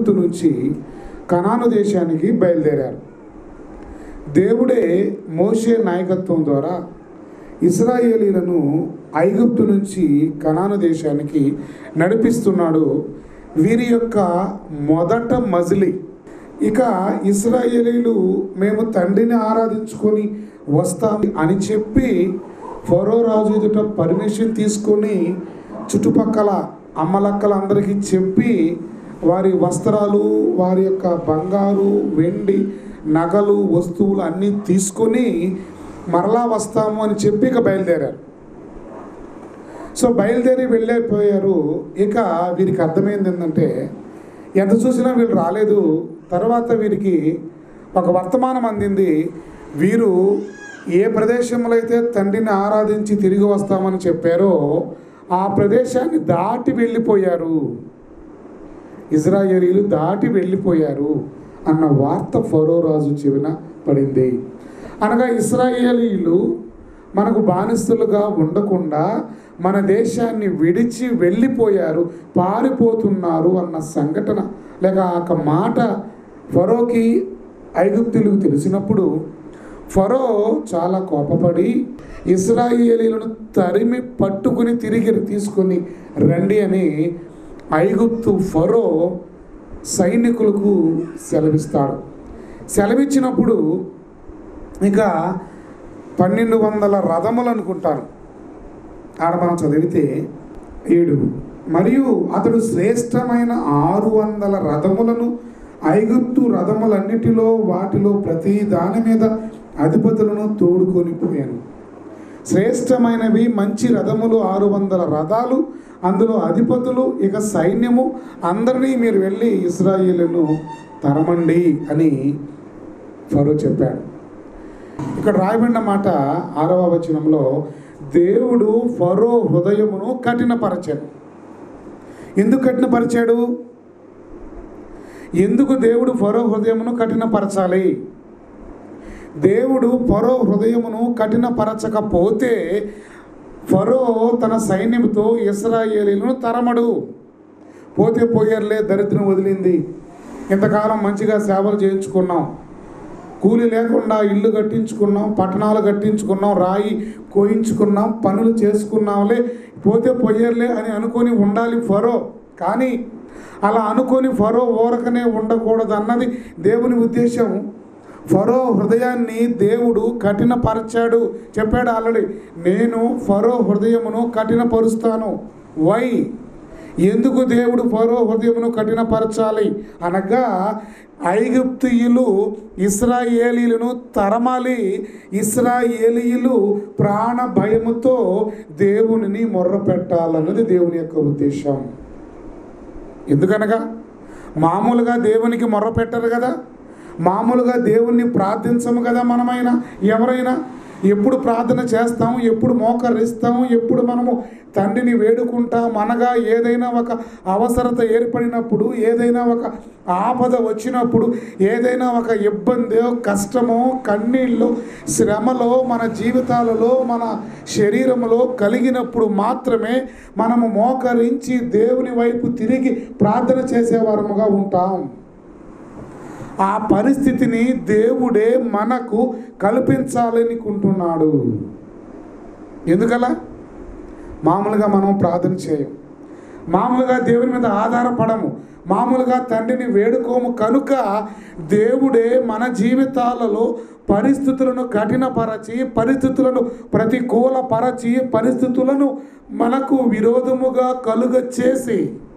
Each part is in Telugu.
ఐగుప్తు నుంచి కనాను దేశానికి బయలుదేరారు దేవుడే మోషే నాయకత్వం ద్వారా ఇస్రాయేలీలను ఐగుప్తు నుంచి కనాను దేశానికి నడిపిస్తున్నాడు వీరి యొక్క మొదట మజిలి ఇక ఇస్రాయేలీలు మేము తండ్రిని ఆరాధించుకొని వస్తాం అని చెప్పి ఫరో రాజు ఎదుట పర్మిషన్ తీసుకొని చుట్టుపక్కల అమ్మలక్కలందరికీ చెప్పి వారి వస్త్రాలు వారి యొక్క బంగారు వెండి నగలు వస్తువులు అన్నీ తీసుకొని మరలా వస్తాము అని చెప్పి ఇక బయలుదేరారు సో బయలుదేరి వెళ్ళిపోయారు ఇక వీరికి అర్థమైంది ఏంటంటే ఎంత చూసినా వీళ్ళు రాలేదు తర్వాత వీరికి ఒక వర్తమానం అందింది వీరు ఏ ప్రదేశంలో అయితే తండ్రిని ఆరాధించి తిరిగి వస్తామని చెప్పారో ఆ ప్రదేశాన్ని దాటి వెళ్ళిపోయారు ఇజ్రాయేలీలు దాటి వెళ్ళిపోయారు అన్న వార్త ఫరో రాజు చెవిన పడింది అనగా ఇస్రాయేలీలు మనకు బానిసలుగా ఉండకుండా మన దేశాన్ని విడిచి వెళ్ళిపోయారు పారిపోతున్నారు అన్న సంఘటన లేక ఆ మాట ఫరోకి ఐగుప్తులకు తెలిసినప్పుడు ఫరో చాలా కోపపడి ఇస్రాయేలీలను తరిమి పట్టుకుని తిరిగి తీసుకొని రండి అని ఐగుప్తు ఫరో సైనికులకు సెలవిస్తాడు సెలవిచ్చినప్పుడు ఇక పన్నెండు వందల రథములు అనుకుంటాను ఆడ మనం చదివితే ఏడు మరియు అతడు శ్రేష్టమైన ఆరు వందల రథములను ఐగుప్తు రథములన్నిటిలో వాటిలో ప్రతి దాని మీద అధిపతులను తోడుకొని పోయాను శ్రేష్టమైనవి మంచి రథములు ఆరు వందల రథాలు అందులో అధిపతులు ఇక సైన్యము అందరినీ మీరు వెళ్ళి ఇస్రాయేలును తరమండి అని ఫరో చెప్పాడు ఇక్కడ రాయబడిన మాట ఆరవ వచనంలో దేవుడు ఫరో హృదయమును కఠినపరచాడు ఎందుకు కఠినపరిచాడు ఎందుకు దేవుడు ఫరో హృదయమును కఠినపరచాలి దేవుడు ఫరో హృదయమును కఠినపరచకపోతే ఫరో తన సైన్యంతో ఇస్రాయేలీలను తరమడు పోతే పోయారులే దరిద్రం వదిలింది ఇంతకాలం మంచిగా సేవలు చేయించుకున్నాం కూలి లేకుండా ఇల్లు కట్టించుకున్నాం పట్టణాలు కట్టించుకున్నాం రాయి కోయించుకున్నాం పనులు చేసుకున్నాంలే పోతే పోయారులే అని అనుకొని ఉండాలి ఫరో కానీ అలా అనుకొని ఫరో ఊరకనే ఉండకూడదు అన్నది దేవుని ఉద్దేశం ఫరో హృదయాన్ని దేవుడు కఠినపరచాడు చెప్పాడు ఆల్రెడీ నేను ఫరో హృదయమును కఠినపరుస్తాను వై ఎందుకు దేవుడు ఫరో హృదయమును కఠినపరచాలి అనగా ఐగుప్తియులు ఇస్రాయేలీలను తరమాలి ఇస్రాయేలీయులు ప్రాణ భయముతో దేవునిని మొర్ర పెట్టాలన్నది దేవుని యొక్క ఉద్దేశం ఎందుకనగా మామూలుగా దేవునికి మొర్ర పెట్టరు కదా మామూలుగా దేవుణ్ణి ప్రార్థించము కదా మనమైనా ఎవరైనా ఎప్పుడు ప్రార్థన చేస్తాము ఎప్పుడు మోకరిస్తాము ఎప్పుడు మనము తండ్రిని వేడుకుంటాం అనగా ఏదైనా ఒక అవసరత ఏర్పడినప్పుడు ఏదైనా ఒక ఆపద వచ్చినప్పుడు ఏదైనా ఒక ఇబ్బందో కష్టమో కన్నీళ్ళు శ్రమలో మన జీవితాలలో మన శరీరంలో కలిగినప్పుడు మాత్రమే మనము మోకరించి దేవుని వైపు తిరిగి ప్రార్థన చేసేవారముగా ఉంటాం ఆ పరిస్థితిని దేవుడే మనకు కల్పించాలనుకుంటున్నాడు ఎందుకలా మామూలుగా మనం ప్రార్థన చేయం మామూలుగా దేవుని మీద ఆధారపడము మామూలుగా తండ్రిని వేడుకోము కనుక దేవుడే మన జీవితాలలో పరిస్థితులను కఠినపరచి పరిస్థితులను ప్రతికూలపరచి పరిస్థితులను మనకు విరోధముగా కలుగ చేసి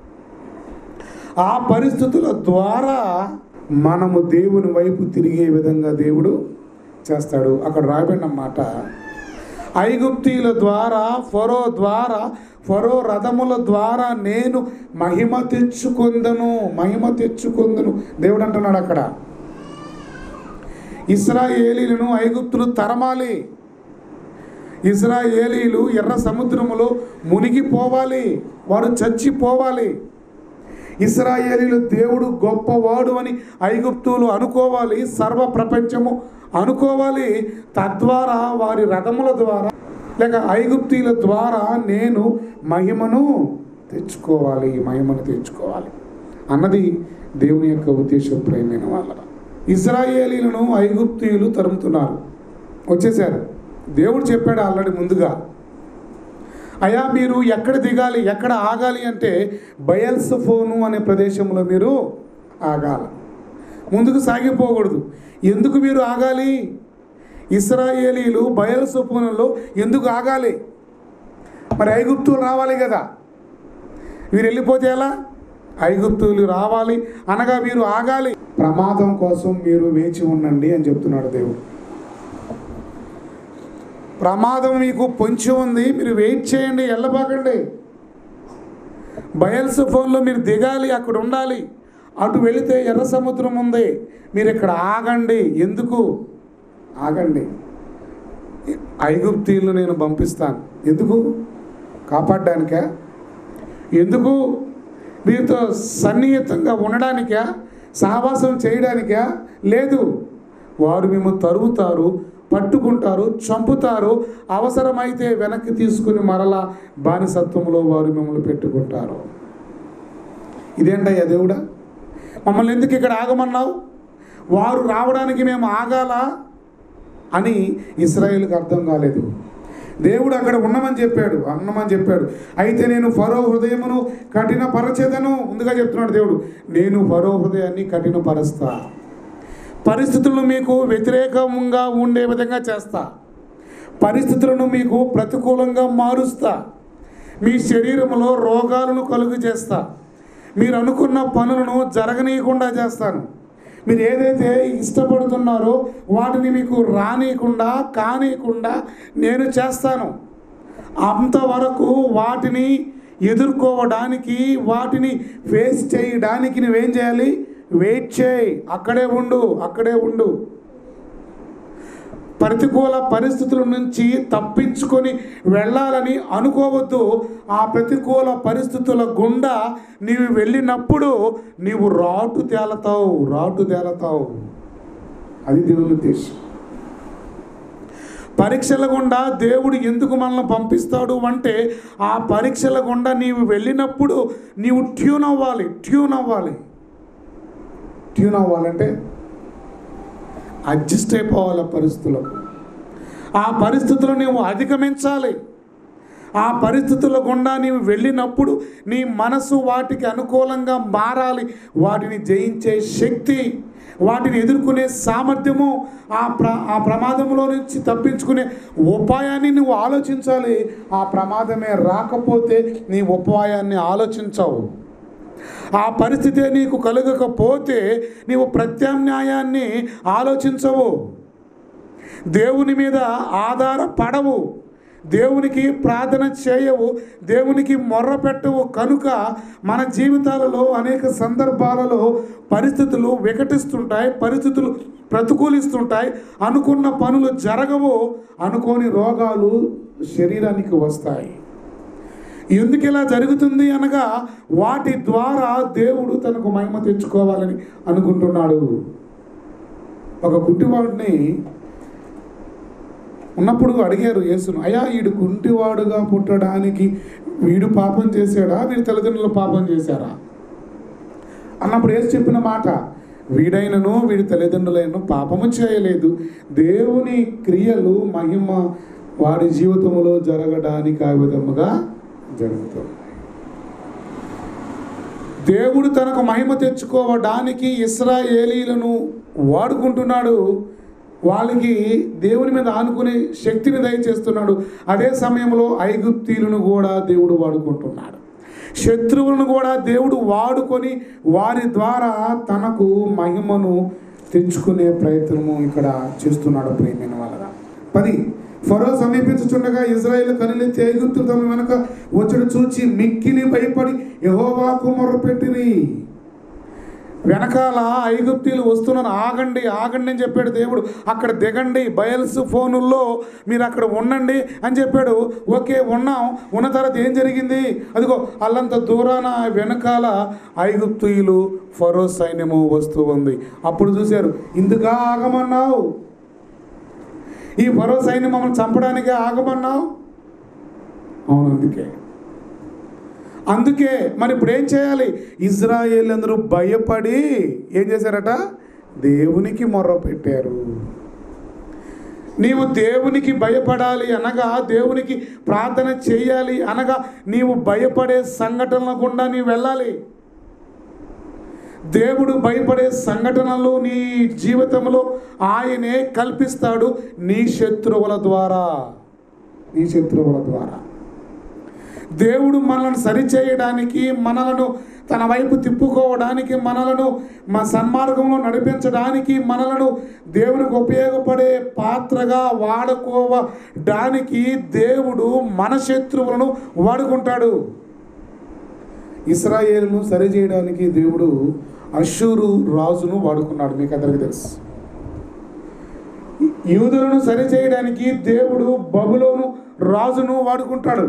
ఆ పరిస్థితుల ద్వారా మనము దేవుని వైపు తిరిగే విధంగా దేవుడు చేస్తాడు అక్కడ రాబడిన మాట ఐగుప్తీల ద్వారా ఫరో ద్వారా ఫరో రథముల ద్వారా నేను మహిమ తెచ్చుకుందను మహిమ తెచ్చుకుందను దేవుడు అంటున్నాడు అక్కడ ఇస్రాయేలీలను ఐగుప్తులు తరమాలి ఇస్రాయేలీలు ఎర్ర సముద్రములో మునిగిపోవాలి వారు చచ్చిపోవాలి ఇస్రాయేలీలు దేవుడు గొప్పవాడు అని ఐగుప్తులు అనుకోవాలి సర్వ ప్రపంచము అనుకోవాలి తద్వారా వారి రథముల ద్వారా లేక ఐగుప్తీల ద్వారా నేను మహిమను తెచ్చుకోవాలి మహిమను తెచ్చుకోవాలి అన్నది దేవుని యొక్క ఉద్దేశం ప్రేమైన వాళ్ళ ఇజ్రాయేలీలను ఐగుప్తీయులు తరుముతున్నారు వచ్చేసారు దేవుడు చెప్పాడు ఆల్రెడీ ముందుగా అయా మీరు ఎక్కడ దిగాలి ఎక్కడ ఆగాలి అంటే బయల్స్ ఫోను అనే ప్రదేశంలో మీరు ఆగాలి ముందుకు సాగిపోకూడదు ఎందుకు మీరు ఆగాలి ఇస్రాయేలీలు బయల్స్ ఫోనులో ఎందుకు ఆగాలి మరి ఐగుప్తులు రావాలి కదా వీరు వెళ్ళిపోతే ఎలా ఐగుప్తులు రావాలి అనగా మీరు ఆగాలి ప్రమాదం కోసం మీరు వేచి ఉండండి అని చెప్తున్నాడు దేవుడు ప్రమాదం మీకు పొంచి ఉంది మీరు వెయిట్ చేయండి వెళ్ళబాకండి బయల్స్ ఫోన్లో మీరు దిగాలి అక్కడ ఉండాలి అటు వెళితే ఎర్ర సముద్రం ఉంది మీరు ఇక్కడ ఆగండి ఎందుకు ఆగండి ఐగుప్తీయులు నేను పంపిస్తాను ఎందుకు కాపాడడానికా ఎందుకు వీరితో సన్నిహితంగా ఉండడానికా సహవాసం చేయడానికా లేదు వారు మేము తరువుతారు పట్టుకుంటారు చంపుతారు అవసరమైతే వెనక్కి తీసుకుని మరలా బానిసత్వంలో వారు మిమ్మల్ని పెట్టుకుంటారు ఇదేంటయ్యా దేవుడా మమ్మల్ని ఎందుకు ఇక్కడ ఆగమన్నావు వారు రావడానికి మేము ఆగాలా అని ఇస్రాయేల్కి అర్థం కాలేదు దేవుడు అక్కడ ఉండమని చెప్పాడు అన్నమని చెప్పాడు అయితే నేను ఫరో హృదయమును కఠిన పరచేదను ముందుగా చెప్తున్నాడు దేవుడు నేను ఫరో హృదయాన్ని కఠినపరుస్తా పరిస్థితులను మీకు వ్యతిరేకంగా ఉండే విధంగా చేస్తా పరిస్థితులను మీకు ప్రతికూలంగా మారుస్తా మీ శరీరంలో రోగాలను కలుగు చేస్తా మీరు అనుకున్న పనులను జరగనీయకుండా చేస్తాను మీరు ఏదైతే ఇష్టపడుతున్నారో వాటిని మీకు రానియకుండా కానీయకుండా నేను చేస్తాను అంతవరకు వాటిని ఎదుర్కోవడానికి వాటిని ఫేస్ చేయడానికి నువ్వేం చేయాలి వెయిట్ చేయి అక్కడే ఉండు అక్కడే ఉండు ప్రతికూల పరిస్థితుల నుంచి తప్పించుకొని వెళ్ళాలని అనుకోవద్దు ఆ ప్రతికూల పరిస్థితుల గుండా నీవు వెళ్ళినప్పుడు నీవు రాటు తేలతావు రాటు తేలతావు అది దేవుని ఉద్దేశం పరీక్షల గుండా దేవుడు ఎందుకు మనల్ని పంపిస్తాడు అంటే ఆ పరీక్షల గుండా నీవు వెళ్ళినప్పుడు నీవు ట్యూన్ అవ్వాలి ట్యూన్ అవ్వాలి ట్యూన్ అవ్వాలంటే అడ్జస్ట్ అయిపోవాలి ఆ పరిస్థితులకు ఆ పరిస్థితులు నీవు అధిగమించాలి ఆ పరిస్థితుల గుండా నీవు వెళ్ళినప్పుడు నీ మనసు వాటికి అనుకూలంగా మారాలి వాటిని జయించే శక్తి వాటిని ఎదుర్కొనే సామర్థ్యము ఆ ప్ర ఆ ప్రమాదంలో నుంచి తప్పించుకునే ఉపాయాన్ని నువ్వు ఆలోచించాలి ఆ ప్రమాదమే రాకపోతే నీ ఉపాయాన్ని ఆలోచించవు ఆ పరిస్థితి నీకు కలగకపోతే నీవు ప్రత్యామ్నాయాన్ని ఆలోచించవు దేవుని మీద ఆధారపడవు దేవునికి ప్రార్థన చేయవు దేవునికి మొర్ర పెట్టవు కనుక మన జీవితాలలో అనేక సందర్భాలలో పరిస్థితులు వికటిస్తుంటాయి పరిస్థితులు ప్రతికూలిస్తుంటాయి అనుకున్న పనులు జరగవు అనుకోని రోగాలు శరీరానికి వస్తాయి ఎందుకు ఇలా జరుగుతుంది అనగా వాటి ద్వారా దేవుడు తనకు మహిమ తెచ్చుకోవాలని అనుకుంటున్నాడు ఒక కుంటివాడిని ఉన్నప్పుడు అడిగారు యేసును అయ్యా వీడు కుంటివాడుగా పుట్టడానికి వీడు పాపం చేశాడా వీడి తల్లిదండ్రులు పాపం చేశారా అన్నప్పుడు యేసు చెప్పిన మాట వీడైనను వీడి తల్లిదండ్రులైనను పాపము చేయలేదు దేవుని క్రియలు మహిమ వాడి జీవితంలో జరగడానికి ఆ విధముగా జరుగుతుంది దేవుడు తనకు మహిమ తెచ్చుకోవడానికి ఇస్రాయేలీలను వాడుకుంటున్నాడు వాళ్ళకి దేవుని మీద ఆనుకునే శక్తిని దయచేస్తున్నాడు అదే సమయంలో ఐగుప్తీలను కూడా దేవుడు వాడుకుంటున్నాడు శత్రువులను కూడా దేవుడు వాడుకొని వారి ద్వారా తనకు మహిమను తెచ్చుకునే ప్రయత్నము ఇక్కడ చేస్తున్నాడు ప్రేమైన వాళ్ళ పది ఫరో సమీపించుచుండగా ఇజ్రాయేల్ కనులెత్తి ఐగుప్తులు తమ వెనక వచ్చడు చూచి మిక్కిలి భయపడి యెహోవాకు మొర్రపెట్టిరి వెనకాల ఐగుప్తీలు వస్తున్నారు ఆగండి ఆగండి అని చెప్పాడు దేవుడు అక్కడ దిగండి బయల్స్ ఫోనుల్లో మీరు అక్కడ ఉండండి అని చెప్పాడు ఓకే ఉన్నాం ఉన్న తర్వాత ఏం జరిగింది అదిగో అల్లంత దూరాన వెనకాల ఐగుప్తీయులు ఫరో సైన్యము వస్తూ ఉంది అప్పుడు చూశారు ఇందుగా ఆగమన్నావు ఈ ఫరో సైన్యం మమ్మల్ని చంపడానికే ఆగమన్నావు అవును అందుకే అందుకే మరి ఇప్పుడు ఏం చేయాలి ఇజ్రాయేల్ అందరూ భయపడి ఏం చేశారట దేవునికి మొర్ర పెట్టారు నీవు దేవునికి భయపడాలి అనగా దేవునికి ప్రార్థన చేయాలి అనగా నీవు భయపడే సంఘటనల గుండా నీవు వెళ్ళాలి దేవుడు భయపడే సంఘటనలు నీ జీవితంలో ఆయనే కల్పిస్తాడు నీ శత్రువుల ద్వారా నీ శత్రువుల ద్వారా దేవుడు మనల్ని సరిచేయడానికి మనలను తన వైపు తిప్పుకోవడానికి మనలను మా సన్మార్గంలో నడిపించడానికి మనలను దేవునికి ఉపయోగపడే పాత్రగా వాడుకోవడానికి దేవుడు మన శత్రువులను వాడుకుంటాడు ఇస్రాయేలును సరిచేయడానికి దేవుడు అషూరు రాజును వాడుకున్నాడు మీకు అందరికీ తెలుసు యూదులను సరిచేయడానికి దేవుడు బబులోను రాజును వాడుకుంటాడు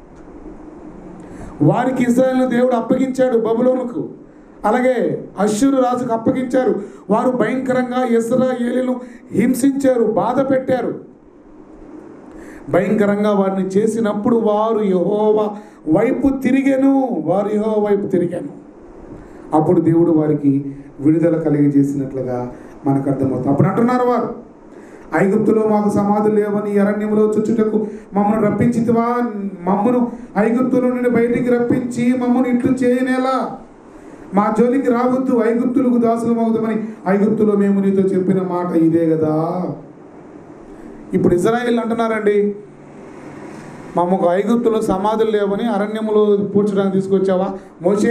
వారికి ఇజ్రాయెల్ను దేవుడు అప్పగించాడు బబులోనుకు అలాగే అశ్షూరు రాజుకు అప్పగించారు వారు భయంకరంగా ఇస్రాయేలీలను హింసించారు బాధ పెట్టారు భయంకరంగా వారిని చేసినప్పుడు వారు యహోవా వైపు తిరిగాను వారు యహోవా వైపు తిరిగాను అప్పుడు దేవుడు వారికి విడుదల కలిగజేసినట్లుగా మనకు అర్థమవుతుంది అప్పుడు అంటున్నారు వారు ఐగుప్తులో మాకు సమాధులు లేవని అరణ్యంలో చుచ్చుటకు మమ్మను రప్పించితివా మమ్మను ఐగుప్తుల నుండి బయటికి రప్పించి మమ్మను ఇట్లు చేయనేలా మా జోలికి రావద్దు ఐగుప్తులకు దాసులు అవుతామని ఐగుప్తులో మేము నీతో చెప్పిన మాట ఇదే కదా ఇప్పుడు ఇజ్రాయిల్ అంటున్నారండి మాకు ఐగుప్తులో సమాధులు లేవని అరణ్యములో పూడ్చడానికి తీసుకొచ్చావా మోసే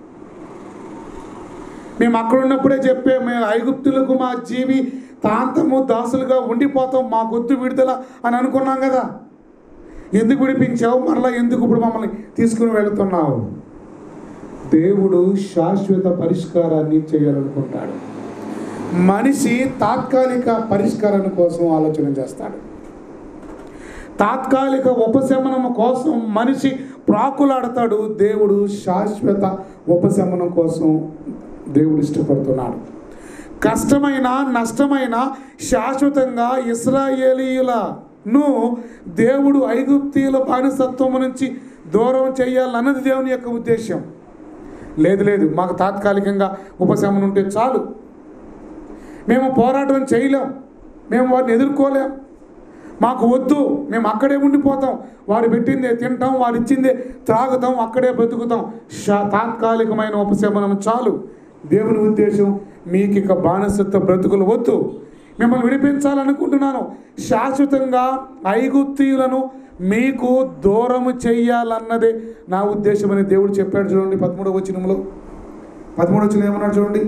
మేము అక్కడ ఉన్నప్పుడే చెప్పే మేము ఐగుప్తులకు మా జీవి తాంతము దాసులుగా ఉండిపోతాం మా గొత్తు విడుదల అని అనుకున్నాం కదా ఎందుకు విడిపించావు మరలా ఎందుకు ఇప్పుడు మమ్మల్ని తీసుకుని వెళుతున్నావు దేవుడు శాశ్వత పరిష్కారాన్ని చేయాలనుకుంటాడు మనిషి తాత్కాలిక పరిష్కారం కోసం ఆలోచన చేస్తాడు తాత్కాలిక ఉపశమనం కోసం మనిషి ప్రాకులాడతాడు దేవుడు శాశ్వత ఉపశమనం కోసం దేవుడు ఇష్టపడుతున్నాడు కష్టమైన నష్టమైన శాశ్వతంగా ఇస్రాయేలీయులను దేవుడు ఐగుప్తీయుల బానిసత్వం నుంచి దూరం చేయాలన్నది దేవుని యొక్క ఉద్దేశం లేదు లేదు మాకు తాత్కాలికంగా ఉపశమనం ఉంటే చాలు మేము పోరాటం చేయలేం మేము వారిని ఎదుర్కోలేం మాకు వద్దు మేము అక్కడే ఉండిపోతాం వారు పెట్టిందే తింటాం వారు ఇచ్చిందే త్రాగుతాం అక్కడే బ్రతుకుతాం శా తాత్కాలికమైన ఉపశమనం చాలు దేవుని ఉద్దేశం మీకు ఇక బానిసత్వ బ్రతుకులు వద్దు మిమ్మల్ని విడిపించాలనుకుంటున్నాను శాశ్వతంగా ఐగుప్తీయులను మీకు దూరము చెయ్యాలన్నదే నా ఉద్దేశమని దేవుడు చెప్పాడు చూడండి పదమూడవ వచనంలో పదమూడవ వచనం ఏమన్నాడు చూడండి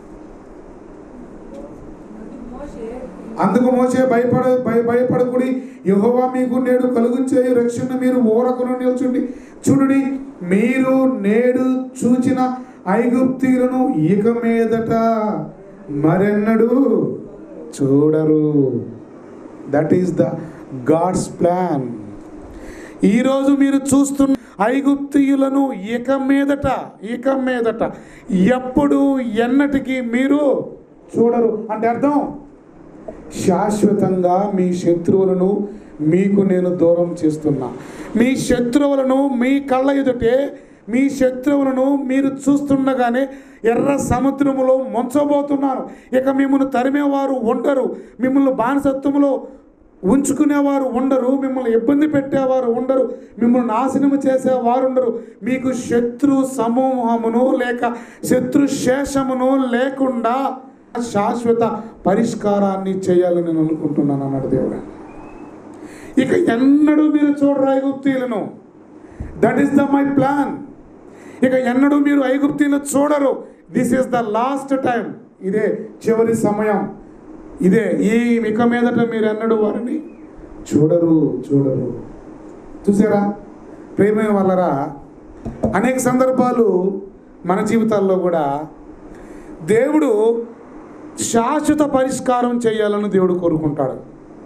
అందుకు మోసే భయపడ భయ భయపడకుడి యెహోవా మీకు నేడు కలుగు చేయు రక్షణ మీరు ఓరకును నిల్చుండి చూడుడి మీరు నేడు చూచిన ఐగుప్తీయులను ఇక మీదట మరెన్నడు చూడరు that is the God's plan ఈరోజు మీరు చూస్తున్న ఐగుప్తీయులను ఇక మీదట ఇక మీదట ఎప్పుడు ఎన్నటికి మీరు చూడరు అంటే అర్థం శాశ్వతంగా మీ శత్రువులను మీకు నేను దూరం చేస్తున్నా మీ శత్రువులను మీ కళ్ళ ఎదుటే మీ శత్రువులను మీరు చూస్తుండగానే ఎర్ర సముద్రములో ముంచబోతున్నాను ఇక మిమ్మల్ని తరిమేవారు ఉండరు మిమ్మల్ని బానిసత్వములో ఉంచుకునేవారు ఉండరు మిమ్మల్ని ఇబ్బంది పెట్టేవారు ఉండరు మిమ్మల్ని నాశనము చేసేవారు ఉండరు మీకు శత్రు సమూహమును లేక శత్రు శేషమును లేకుండా శాశ్వత పరిష్కారాన్ని చేయాలని నేను అనుకుంటున్నాను అన్నాడు దేవుడు ఇక ఎన్నడూ మీరు చూడరు ఐగుప్తీయులను that is the my plan ఇక ఎన్నడూ మీరు ఐగుప్తీయులను చూడరు this is the last time ఇదే చివరి సమయం ఇదే ఈ ఇక మీదట మీరు ఎన్నడూ వారిని చూడరు చూడరు చూసారా ప్రేమైన వాళ్ళరా అనేక సందర్భాలు మన జీవితాల్లో కూడా దేవుడు శాశ్వత పరిష్కారం చేయాలని దేవుడు కోరుకుంటాడు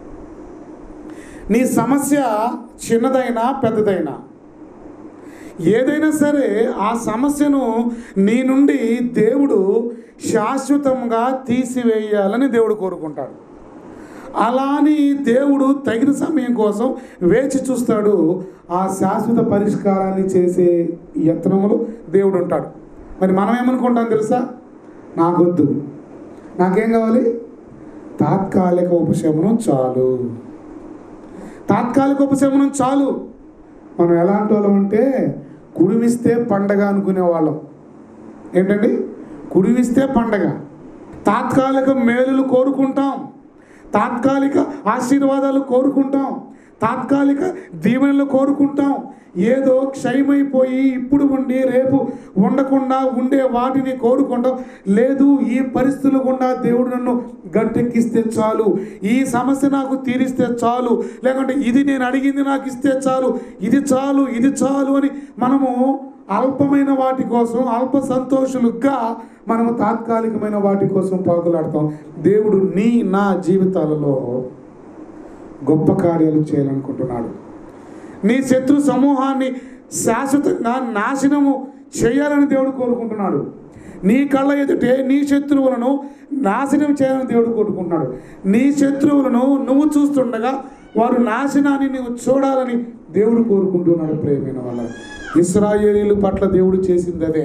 నీ సమస్య చిన్నదైనా పెద్దదైనా ఏదైనా సరే ఆ సమస్యను నీ నుండి దేవుడు శాశ్వతంగా తీసివేయాలని దేవుడు కోరుకుంటాడు అలా అని దేవుడు తగిన సమయం కోసం వేచి చూస్తాడు ఆ శాశ్వత పరిష్కారాన్ని చేసే యత్నములు దేవుడు ఉంటాడు మరి మనం ఏమనుకుంటాం తెలుసా నాకొద్దు నాకేం కావాలి తాత్కాలిక ఉపశమనం చాలు తాత్కాలిక ఉపశమనం చాలు మనం ఎలాంటి వాళ్ళం అంటే కుడివిస్తే పండగ అనుకునే వాళ్ళం ఏంటండి కుడివిస్తే పండగ తాత్కాలిక మేలులు కోరుకుంటాం తాత్కాలిక ఆశీర్వాదాలు కోరుకుంటాం తాత్కాలిక దీవెనలు కోరుకుంటాం ఏదో క్షయమైపోయి ఇప్పుడు ఉండి రేపు ఉండకుండా ఉండే వాటిని కోరుకుంటాం లేదు ఈ పరిస్థితుల గుండా దేవుడు నన్ను గట్టెక్కిస్తే చాలు ఈ సమస్య నాకు తీరిస్తే చాలు లేకుంటే ఇది నేను అడిగింది నాకు ఇస్తే చాలు ఇది చాలు ఇది చాలు అని మనము అల్పమైన వాటి కోసం అల్ప సంతోషులుగా మనము తాత్కాలికమైన వాటి కోసం పాకులాడతాం దేవుడు నీ నా జీవితాలలో గొప్ప కార్యాలు చేయాలనుకుంటున్నాడు నీ శత్రు సమూహాన్ని శాశ్వతంగా నాశనము చేయాలని దేవుడు కోరుకుంటున్నాడు నీ కళ్ళ ఎదుటే నీ శత్రువులను నాశనం చేయాలని దేవుడు కోరుకుంటున్నాడు నీ శత్రువులను నువ్వు చూస్తుండగా వారు నాశనాన్ని నువ్వు చూడాలని దేవుడు కోరుకుంటున్నాడు ప్రేమైన వల్ల ఇస్రాయేలీల పట్ల దేవుడు చేసింది అదే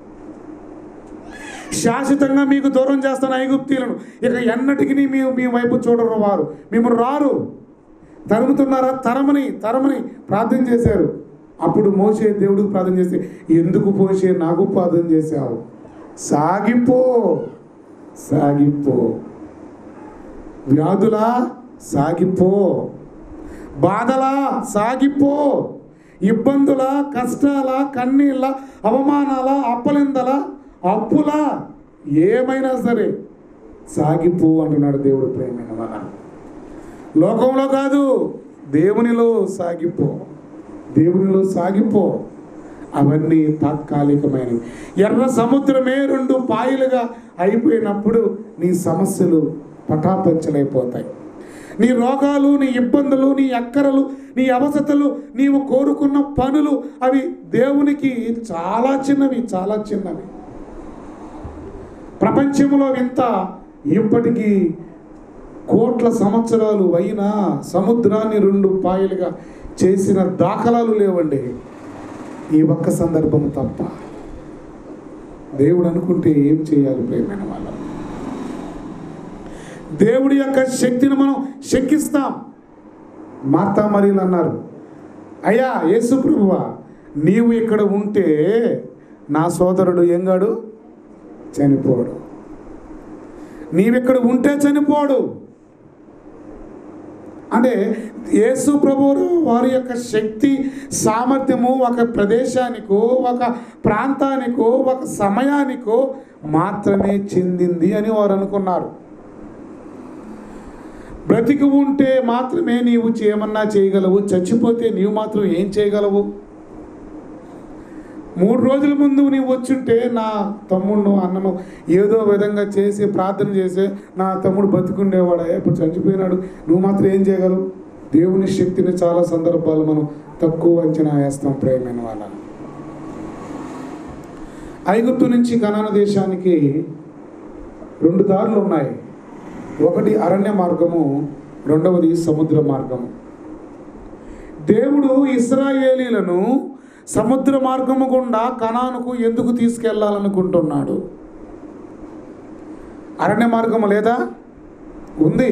శాశ్వతంగా మీకు దూరం చేస్తాను ఐగుప్తీలను ఇక ఎన్నటికి మీ మీ వైపు చూడరు వారు మేము రారు తరుముతున్నారా తరమని తరమని ప్రార్థన చేశారు అప్పుడు మోసే దేవుడికి ప్రార్థన చేస్తే ఎందుకు పోసే నాకు ప్రార్థన చేశావు సాగిపో సాగిపో వ్యాధులా సాగిపో బాధలా సాగిపో ఇబ్బందుల కష్టాల కన్నీళ్ళ అవమానాల అప్పలిందల అప్పుల ఏమైనా సరే సాగిపో అంటున్నాడు దేవుడు ప్రేమైన వాళ్ళ లోకంలో కాదు దేవునిలో సాగిపో దేవునిలో సాగిపో అవన్నీ తాత్కాలికమైనవి ఎర్ర సముద్రమే రెండు పాయలుగా అయిపోయినప్పుడు నీ సమస్యలు పటాపంచలైపోతాయి నీ రోగాలు నీ ఇబ్బందులు నీ అక్కరలు నీ అవసతలు నీవు కోరుకున్న పనులు అవి దేవునికి చాలా చిన్నవి చాలా చిన్నవి ప్రపంచంలో వింత ఇప్పటికీ కోట్ల సంవత్సరాలు అయినా సముద్రాన్ని రెండు పాయలుగా చేసిన దాఖలాలు లేవండి ఈ ఒక్క సందర్భం తప్ప దేవుడు అనుకుంటే ఏం చేయాలి ప్రేమైన వాళ్ళం దేవుడి యొక్క శక్తిని మనం శక్కిస్తాం మార్తా మరియులు అన్నారు అయ్యా యేసు ప్రభువా నీవు ఇక్కడ ఉంటే నా సోదరుడు ఎంగాడు చనిపోడు నీవిక్కడ ఉంటే చనిపోడు అంటే యేసు ప్రభువు వారి యొక్క శక్తి సామర్థ్యము ఒక ప్రదేశానికో ఒక ప్రాంతానికో ఒక సమయానికో మాత్రమే చెందింది అని వారు అనుకున్నారు బ్రతికి ఉంటే మాత్రమే నీవు చేయమన్నా చేయగలవు చచ్చిపోతే నీవు మాత్రం ఏం చేయగలవు మూడు రోజుల ముందు నీవు వచ్చుంటే నా తమ్ముడు అన్నను ఏదో విధంగా చేసి ప్రార్థన చేసి నా తమ్ముడు బతికుండేవాడా ఇప్పుడు చనిపోయినాడు నువ్వు మాత్రం ఏం చేయగలవు దేవుని శక్తిని చాలా సందర్భాలు మనం తక్కువ అంచనా వేస్తాం ప్రేమైన వాళ్ళ ఐగుప్తు నుంచి కనాన దేశానికి రెండు దారులు ఉన్నాయి ఒకటి అరణ్య మార్గము రెండవది సముద్ర మార్గము దేవుడు ఇస్రాయేలీలను సముద్ర మార్గము గుండా కణానుకు ఎందుకు తీసుకెళ్లాలనుకుంటున్నాడు అరణ్య మార్గము లేదా ఉంది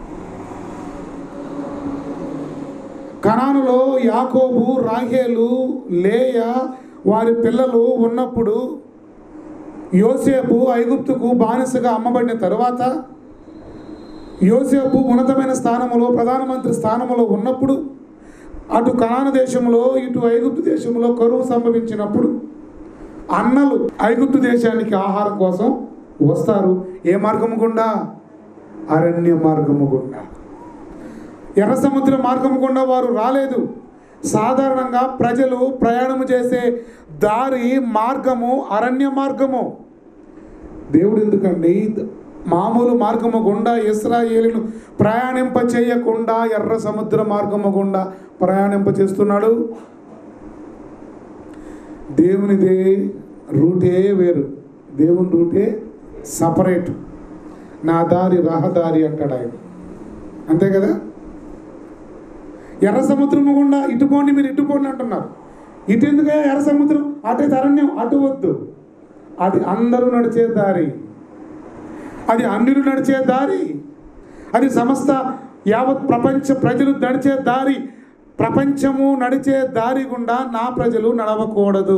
కణానులో యాకోబు రాహేలు లేయ వారి పిల్లలు ఉన్నప్పుడు యోసేపు ఐగుప్తుకు బానిసగా అమ్మబడిన తరువాత యోసేపు ఉన్నతమైన స్థానములో ప్రధానమంత్రి స్థానములో ఉన్నప్పుడు అటు కనాన దేశంలో ఇటు ఐగుప్తు దేశంలో కరువు సంభవించినప్పుడు అన్నలు ఐగుప్తు దేశానికి ఆహారం కోసం వస్తారు ఏ మార్గము గుండా అరణ్య మార్గము గుండా ఎర్ర సముద్ర మార్గము గుండా వారు రాలేదు సాధారణంగా ప్రజలు ప్రయాణము చేసే దారి మార్గము అరణ్య మార్గము దేవుడు ఎందుకండి మామూలు మార్గము గుండా ఇస్రాయేలును ప్రయాణింప చేయకుండా ఎర్ర సముద్ర మార్గము గుండా ప్రయాణింప చేస్తున్నాడు దేవునిదే రూటే వేరు దేవుని రూటే సపరేట్ నా దారి రహదారి అంటాడు ఆయన అంతే కదా ఎర్ర సముద్రము గుండా ఇటు పోండి మీరు ఇటు పోండి అంటున్నారు ఇటు ఎందుకే ఎర్ర సముద్రం అటు అరణ్యం అటు వద్దు అది అందరూ నడిచే దారి అది అన్యులు నడిచే దారి అది సమస్త యావత్ ప్రపంచ ప్రజలు నడిచే దారి ప్రపంచము నడిచే దారి గుండా నా ప్రజలు నడవకూడదు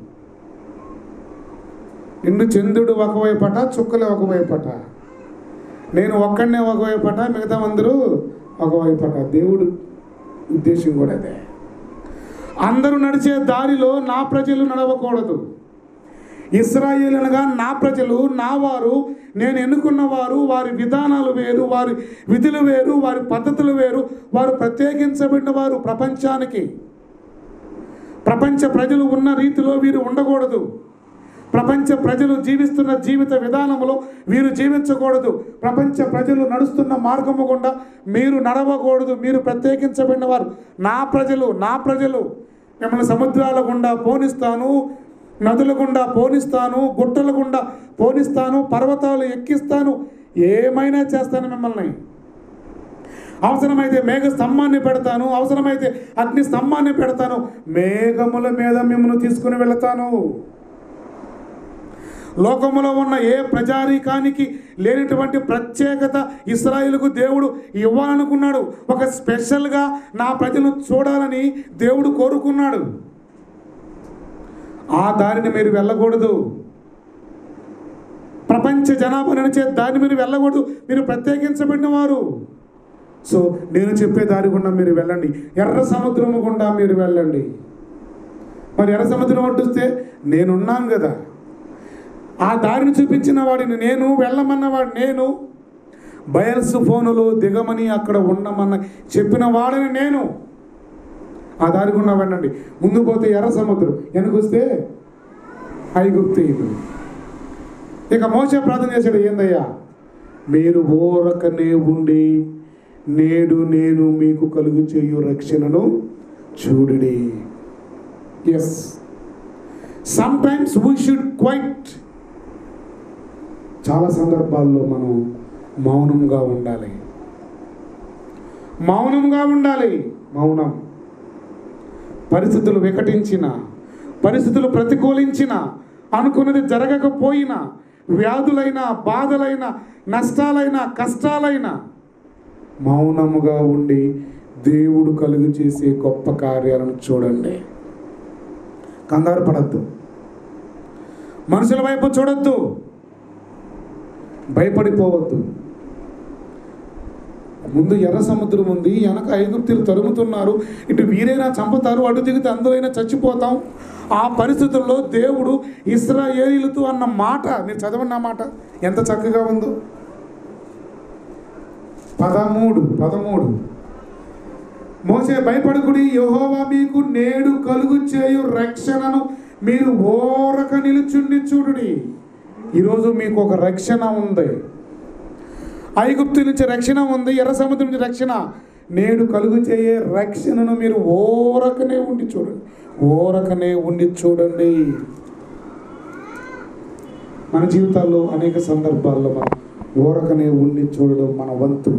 నిన్ను చంద్రుడు ఒకవైపట చుక్కలు ఒకవైపట నేను ఒక్కడనే ఒకవైపట మిగతా అందరూ ఒకవైపట దేవుడు ఉద్దేశం కూడా అదే అందరూ నడిచే దారిలో నా ప్రజలు నడవకూడదు ఇస్రాయేల్ అనగా నా ప్రజలు నా వారు నేను ఎన్నుకున్న వారు వారి విధానాలు వేరు వారి విధులు వేరు వారి పద్ధతులు వేరు వారు ప్రత్యేకించబడిన వారు ప్రపంచానికి ప్రపంచ ప్రజలు ఉన్న రీతిలో వీరు ఉండకూడదు ప్రపంచ ప్రజలు జీవిస్తున్న జీవిత విధానంలో వీరు జీవించకూడదు ప్రపంచ ప్రజలు నడుస్తున్న మార్గము గుండా మీరు నడవకూడదు మీరు ప్రత్యేకించబడిన వారు నా ప్రజలు నా ప్రజలు మిమ్మల్ని సముద్రాల గుండా పోనిస్తాను నదుల గుండా పోనిస్తాను గుట్టల గుండా పోనిస్తాను పర్వతాలు ఎక్కిస్తాను ఏమైనా చేస్తాను మిమ్మల్ని అవసరమైతే మేఘ స్తంభాన్ని పెడతాను అవసరమైతే అగ్ని స్తంభాన్ని పెడతాను మేఘముల మీద మిమ్మల్ని తీసుకుని వెళతాను లోకములో ఉన్న ఏ ప్రజారీకానికి లేనటువంటి ప్రత్యేకత ఇస్రాయిల్కు దేవుడు ఇవ్వాలనుకున్నాడు ఒక స్పెషల్గా నా ప్రజలను చూడాలని దేవుడు కోరుకున్నాడు ఆ దారిని మీరు వెళ్ళకూడదు ప్రపంచ జనాభా నడిచే దారిని మీరు వెళ్ళకూడదు మీరు ప్రత్యేకించబడిన వారు సో నేను చెప్పే దారి గుండా మీరు వెళ్ళండి ఎర్ర సముద్రము గుండా మీరు వెళ్ళండి మరి ఎర్ర సముద్రం ఒడ్డుస్తే నేనున్నాను కదా ఆ దారిని చూపించిన వాడిని నేను వెళ్ళమన్న వాడిని నేను బయల్స్ ఫోనులు దిగమని అక్కడ ఉండమన్న చెప్పిన వాడిని నేను ఆ దారి గుండా వెళ్ళండి ముందు పోతే ఎర్ర సముద్రం వెనకొస్తే ఐగుప్తీయులు ఇక మోసే ప్రార్థన చేశాడు ఏందయ్యా మీరు ఓరకనే ఉండి నేడు నేను మీకు కలుగు చేయు రక్షణను చూడుడి yes sometimes we should quiet చాలా సందర్భాల్లో మనం మౌనంగా ఉండాలి మౌనంగా ఉండాలి మౌనం పరిస్థితులు వికటించిన పరిస్థితులు ప్రతికూలించిన అనుకున్నది జరగకపోయినా వ్యాధులైన బాధలైన నష్టాలైన కష్టాలైన మౌనముగా ఉండి దేవుడు కలుగు చేసే గొప్ప కార్యాలను చూడండి కంగారు పడద్దు మనుషుల వైపు చూడొద్దు భయపడిపోవద్దు ముందు ఎర్ర సముద్రం ఉంది వెనక ఐగుప్తులు తరుముతున్నారు ఇటు వీరైనా చంపుతారు అటు దిగితే అందులోనైనా చచ్చిపోతాం ఆ పరిస్థితుల్లో దేవుడు ఇస్రాయేలీలతో అన్న మాట మీరు చదవండి ఆ మాట ఎంత చక్కగా ఉందో పదమూడు పదమూడు మోసే భయపడుకుడి యెహోవా మీకు నేడు కలుగు చేయు రక్షణను మీరు ఓరక నిలుచుండి చూడుడి ఈరోజు మీకు ఒక రక్షణ ఉంది ఐగుప్తు నుంచి రక్షణ ఉంది ఎర్ర సముద్రం నుంచి రక్షణ నేడు కలుగు చేయే రక్షణను మీరు ఓరకనే ఉండి చూడండి ఓరకనే ఉండి చూడండి మన జీవితాల్లో అనేక సందర్భాల్లో మనం ఓరకనే ఉండి చూడడం మన వంతు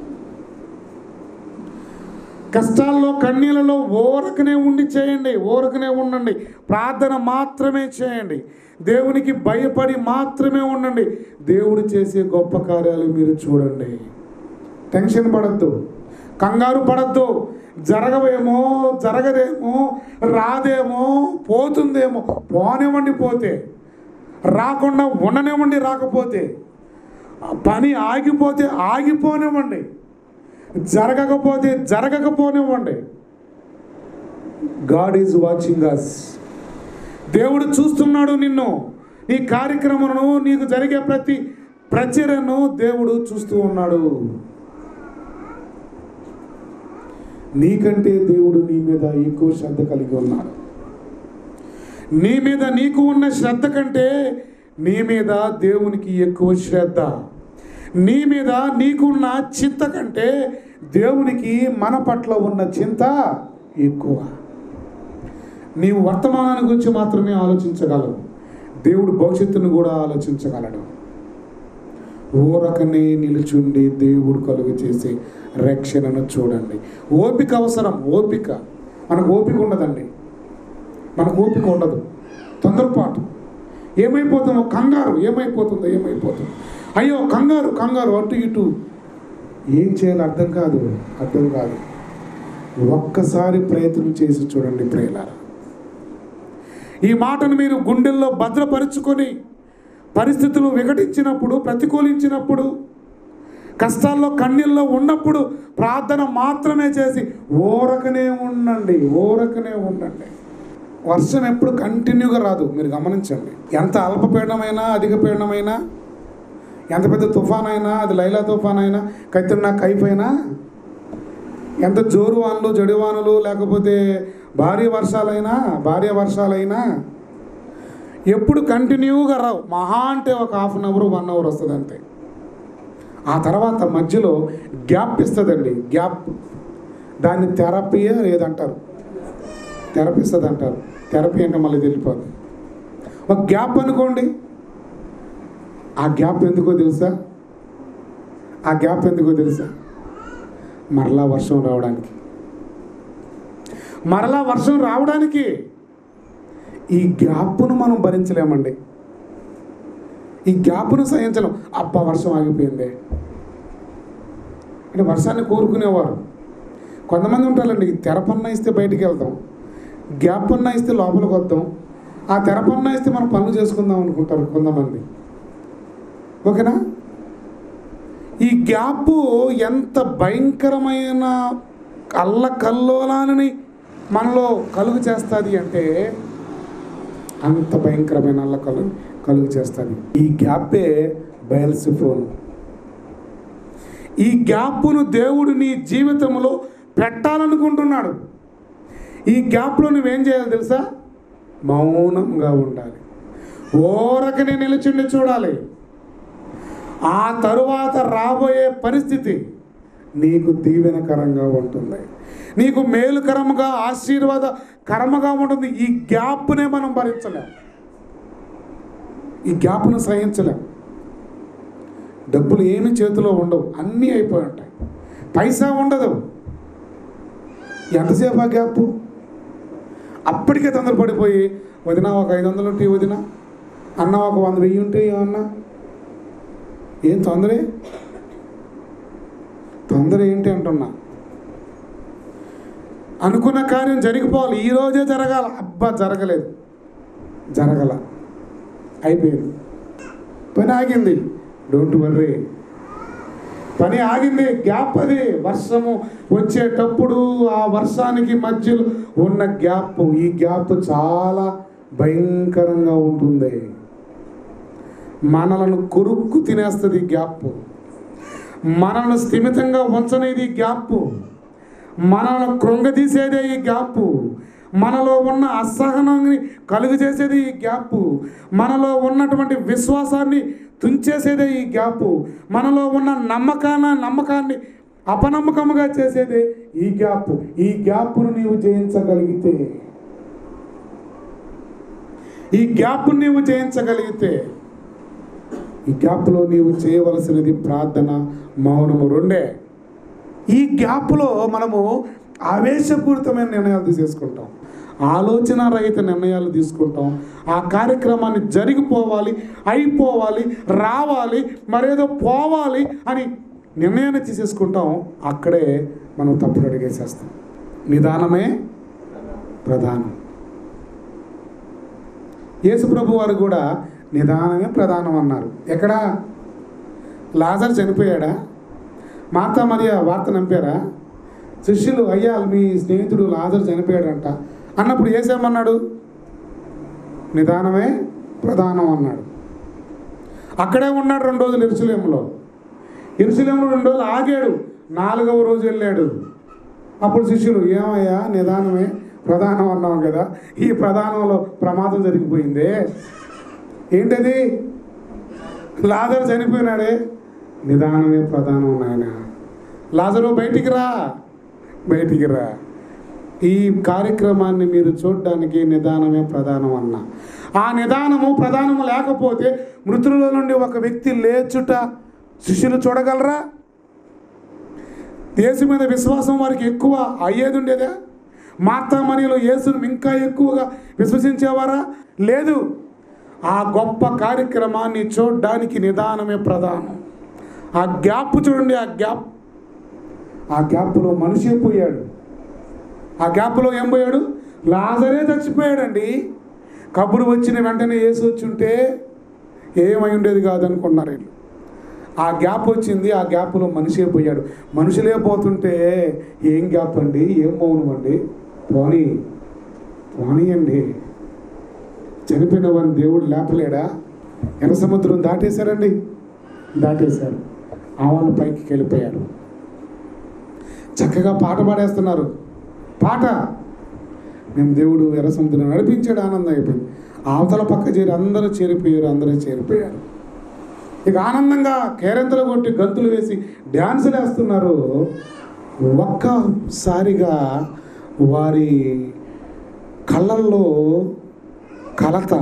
కష్టాల్లో కన్నీళ్ళలో ఓరకనే ఉండి చేయండి ఓరకనే ఉండండి ప్రార్థన మాత్రమే చేయండి దేవునికి భయపడి మాత్రమే ఉండండి దేవుడు చేసే గొప్ప కార్యాలు మీరు చూడండి టెన్షన్ పడద్దు కంగారు పడద్దు జరగవేమో జరగదేమో రాదేమో పోతుందేమో పోనివ్వండి పోతే రాకుండా ఉండనివ్వండి రాకపోతే పని ఆగిపోతే ఆగిపోనివ్వండి జరగకపోతే జరగకపోనివ్వండి గాడ్ ఈజ్ వాచింగ్ అస్ దేవుడు చూస్తున్నాడు నిన్ను నీ కార్యక్రమను నీకు జరిగే ప్రతి ప్రచరణను దేవుడు చూస్తూ ఉన్నాడు నీకంటే దేవుడు నీ మీద ఎక్కువ శ్రద్ధ కలిగి ఉన్నాడు నీ మీద నీకు ఉన్న శ్రద్ధ కంటే నీ మీద దేవునికి ఎక్కువ శ్రద్ధ నీ మీద నీకున్న చింత కంటే దేవునికి మన పట్ల ఉన్న చింత ఎక్కువ నీవు వర్తమానాన్ని గురించి మాత్రమే ఆలోచించగలవు దేవుడు భవిష్యత్తును కూడా ఆలోచించగలడు ఊరకనే నిలుచుండి దేవుడు కలుగు చేసే రక్షణను చూడండి ఓపిక అవసరం ఓపిక మనకు ఓపిక ఉండదండి మనకు ఓపిక ఉండదు తొందరపాటు ఏమైపోతుందో కంగారు ఏమైపోతుందో ఏమైపోతుందో అయ్యో కంగారు కంగారు అటు ఇటు ఏం చేయాలో అర్థం కాదు అర్థం కాదు ఒక్కసారి ప్రయత్నం చేసి చూడండి ప్రేలారా ఈ మాటను మీరు గుండెల్లో భద్రపరుచుకొని పరిస్థితులు వికటించినప్పుడు ప్రతికూలించినప్పుడు కష్టాల్లో కన్నీళ్ళలో ఉన్నప్పుడు ప్రార్థన మాత్రమే చేసి ఓరకనే ఉండండి ఓరకనే ఉండండి వర్షం ఎప్పుడు కంటిన్యూగా రాదు మీరు గమనించండి ఎంత అల్పపీడనమైనా అధిక పీడనమైనా ఎంత పెద్ద తుఫాన్ అయినా అది లైలా తుఫాన్ అయినా కత్తిన కైఫ్ అయినా ఎంత జోరు వానలు జడి వానలు లేకపోతే భారీ వర్షాలైనా భారీ వర్షాలైనా ఎప్పుడు కంటిన్యూగా రావు మహా అంటే ఒక half an hour one hour వస్తుంది అంతే ఆ తర్వాత మధ్యలో గ్యాప్ ఇస్తుందండి గ్యాప్ దాన్ని థెరపీయే లేదంటారు థెరపీ ఇస్తుంది అంటారు థెరపీ అంటే మళ్ళీ తెలిపోదు ఒక గ్యాప్ అనుకోండి ఆ గ్యాప్ ఎందుకో తెలుసా ఆ గ్యాప్ ఎందుకో తెలుసా మరలా వర్షం రావడానికి మరలా వర్షం రావడానికి ఈ గ్యాప్ను మనం భరించలేమండి ఈ గ్యాప్ను సహించలేం అబ్బా వర్షం ఆగిపోయింది అంటే వర్షాన్ని కోరుకునేవారు కొంతమంది ఉంటారండి తెరపన్న ఇస్తే బయటికి వెళ్తాం గ్యాప్ అన్న ఇస్తే లోపలికి వద్దాం ఆ తెరపన్న ఇస్తే మనం పనులు చేసుకుందాం అనుకుంటారు కొంతమంది ఓకేనా ఈ గ్యాప్ ఎంత భయంకరమైన అల్ల కల్లోలాలని మనలో కలుగు చేస్తుంది అంటే అంత భయంకరమైన అల్ల కలు కలుగు చేస్తుంది ఈ గ్యాపే బయల్సి ఫోన్ ఈ గ్యాప్ను దేవుడు నీ జీవితంలో పెట్టాలనుకుంటున్నాడు ఈ గ్యాప్లో నువ్వేం చేయాలి తెలుసా మౌనంగా ఉండాలి ఓరకనే నిలుచుండి చూడాలి ఆ తరువాత రాబోయే పరిస్థితి నీకు దీవెనకరంగా ఉంటుంది నీకు మేలుకరముగా ఆశీర్వాద కర్మగా ఉంటుంది ఈ గ్యాప్నే మనం భరించలేం ఈ గ్యాప్ను సహించలేం డబ్బులు ఏమి చేతిలో ఉండవు అన్నీ అయిపోయి ఉంటాయి పైసా ఉండదు ఎంతసేపు ఆ గ్యాప్ అప్పటికే తొందరపడిపోయి వదిన ఒక ఐదు వందలు ఉంటే వదిన అన్న ఒక వంద వెయ్యి ఉంటే ఏమన్నా ఏం తొందరే తొందర ఏంటి అంటున్నా అనుకున్న కార్యం జరిగిపోవాలి ఈ రోజే జరగాల అబ్బా జరగలేదు జరగల అయిపోయింది పని ఆగింది డోంట్ వర్రీ పని ఆగింది గ్యాప్ అది వర్షము వచ్చేటప్పుడు ఆ వర్షానికి మధ్యలో ఉన్న గ్యాప్ ఈ గ్యాప్ చాలా భయంకరంగా ఉంటుంది మనలను కొరుక్కు తినేస్తుంది ఈ గ్యాప్ మనల్ని స్థిమితంగా ఉంచనేది ఈ గ్యాప్ మనల్ని కృంగదీసేదే ఈ గ్యాప్ మనలో ఉన్న అసహనాన్ని కలుగు చేసేది ఈ గ్యాప్ మనలో ఉన్నటువంటి విశ్వాసాన్ని తుంచేసేదే ఈ గ్యాప్ మనలో ఉన్న నమ్మకాన నమ్మకాన్ని అపనమ్మకముగా చేసేదే ఈ గ్యాప్ ఈ గ్యాప్ను నీవు జయించగలిగితే ఈ గ్యాప్ను నీవు జయించగలిగితే ఈ గ్యాప్లో నీవు చేయవలసినది ప్రార్థన మౌనము రెండే ఈ గ్యాప్లో మనము ఆవేశపూరితమైన నిర్ణయాలు తీసేసుకుంటాం ఆలోచన రహిత నిర్ణయాలు తీసుకుంటాం ఆ కార్యక్రమాన్ని జరిగిపోవాలి అయిపోవాలి రావాలి మరేదో పోవాలి అని నిర్ణయాన్ని తీసేసుకుంటాం అక్కడే మనం తప్పుడు అడిగేసేస్తాం నిదానమే ప్రధానం యేసుప్రభు వారు కూడా నిదానమే ప్రధానం అన్నారు ఎక్కడ లాజర్ చనిపోయాడా మార్తా మరియ వార్త నంపారా శిష్యులు అయ్యా మీ స్నేహితుడు లాజర్ చనిపోయాడంట అన్నప్పుడు ఏసేమన్నాడు నిదానమే ప్రధానం అన్నాడు అక్కడే ఉన్నాడు రెండు రోజులు ఇరుసలేంలో ఇరుసలేంలో రెండు రోజులు ఆగాడు నాలుగవ రోజు వెళ్ళాడు అప్పుడు శిష్యులు ఏమయ్యా నిదానమే ప్రధానం అన్నాం కదా ఈ ప్రధానంలో ప్రమాదం జరిగిపోయిందే ఏంటది లాజరు చనిపోయినాడే నిదానమే ప్రధానం నాయన లాజరు బయటికి రా బయటికి రా ఈ కార్యక్రమాన్ని మీరు చూడడానికి నిదానమే ప్రధానం అన్న ఆ నిదానము ప్రధానము లేకపోతే మృతుల నుండి ఒక వ్యక్తి లేచుట శిష్యులు చూడగలరా యేసు మీద విశ్వాసం వారికి ఎక్కువ అయ్యేది ఉండేదా మార్తామణిలో యేసును ఇంకా ఎక్కువగా విశ్వసించేవారా లేదు ఆ గొప్ప కార్యక్రమాన్ని చూడడానికి నిదానమే ప్రధానం ఆ గ్యాప్ చూడండి ఆ గ్యాప్ ఆ గ్యాప్లో మనిషే పోయాడు ఆ గ్యాప్లో ఏం పోయాడు లాజరే చచ్చిపోయాడండి కబురు వచ్చిన వెంటనే వేసి వచ్చి ఉంటే ఏమై ఉండేది కాదనుకున్నారు వీళ్ళు ఆ గ్యాప్ వచ్చింది ఆ గ్యాప్లో మనిషే పోయాడు మనుషులే పోతుంటే ఏం గ్యాప్ అండి ఏం మౌనం అండి పోనీ పోనీ అండి చనిపోయిన వారిని దేవుడు లేపలేడా ఎర్ర సముద్రం దాటేశారండి దాటేశారు ఆవాళ్ళ పైకి వెళ్ళిపోయారు చక్కగా పాట పాడేస్తున్నారు పాట మేము దేవుడు ఎర్ర సముద్రం నడిపించాడు ఆనందం అయిపోయింది అవతల పక్క చేరి అందరూ చేరిపోయారు అందరూ చేరిపోయారు ఇక ఆనందంగా కేరింతలు కొట్టి గంతులు వేసి డ్యాన్సులు వేస్తున్నారు ఒక్కసారిగా వారి కళ్ళల్లో కలత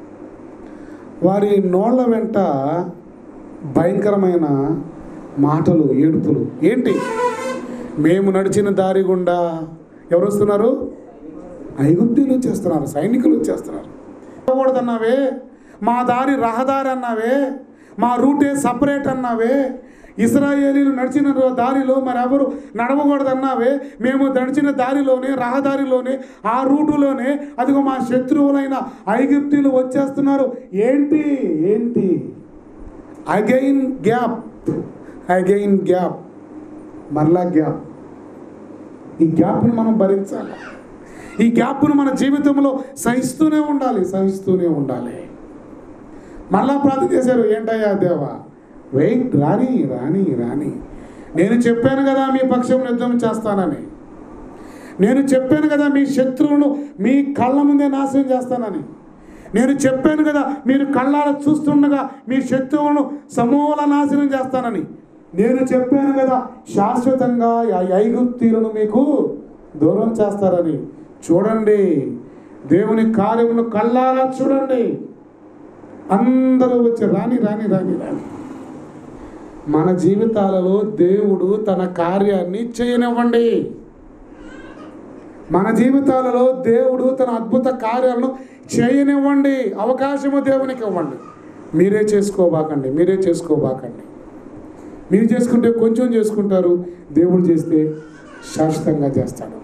వారి నోళ్ళ వెంట భయంకరమైన మాటలు ఏడుపులు ఏంటి మేము నడిచిన దారి గుండా ఎవరు వస్తున్నారు ఐగుప్తీలు వచ్చేస్తున్నారు సైనికులు వచ్చేస్తున్నారు కూడదన్నావే మా దారి రహదారి అన్నావే మా రూటే సపరేట్ అన్నావే ఇస్రాయేలీలు నడిచిన దారిలో మరి ఎవరు నడవకూడదన్నావే మేము నడిచిన దారిలోనే రహదారిలోనే ఆ రూటులోనే అదిగో మా శత్రువులైన ఐగుప్తీలు వచ్చేస్తున్నారు ఏంటి ఏంటి అగైన్ గ్యాప్ అగైన్ గ్యాప్ మరలా గ్యాప్ ఈ గ్యాప్ను మనం భరించాలి ఈ గ్యాప్ను మన జీవితంలో సహిస్తూనే ఉండాలి సహిస్తూనే ఉండాలి మళ్ళా ప్రార్థన చేశారు ఏంటయ్యా దేవా వెయిట్ రాని రాని రాని నేను చెప్పాను కదా మీ పక్షం యుద్ధం చేస్తానని నేను చెప్పాను కదా మీ శత్రువును మీ కళ్ళ ముందే నాశనం చేస్తానని నేను చెప్పాను కదా మీరు కళ్ళాల చూస్తుండగా మీ శత్రువులను సమూల నాశనం చేస్తానని నేను చెప్పాను కదా శాశ్వతంగా ఆ ఐగుప్తీలను మీకు దూరం చేస్తారని చూడండి దేవుని కార్యమును కళ్ళారా చూడండి అందరూ వచ్చి రాని రాని రాని రాని మన జీవితాలలో దేవుడు తన కార్యాన్ని చేయనివ్వండి మన జీవితాలలో దేవుడు తన అద్భుత కార్యాలను చేయనివ్వండి అవకాశము దేవునికి ఇవ్వండి మీరే చేసుకోబాకండి మీరే చేసుకోబాకండి మీరు చేసుకుంటే కొంచెం చేసుకుంటారు దేవుడు చేస్తే శాశ్వతంగా చేస్తాడు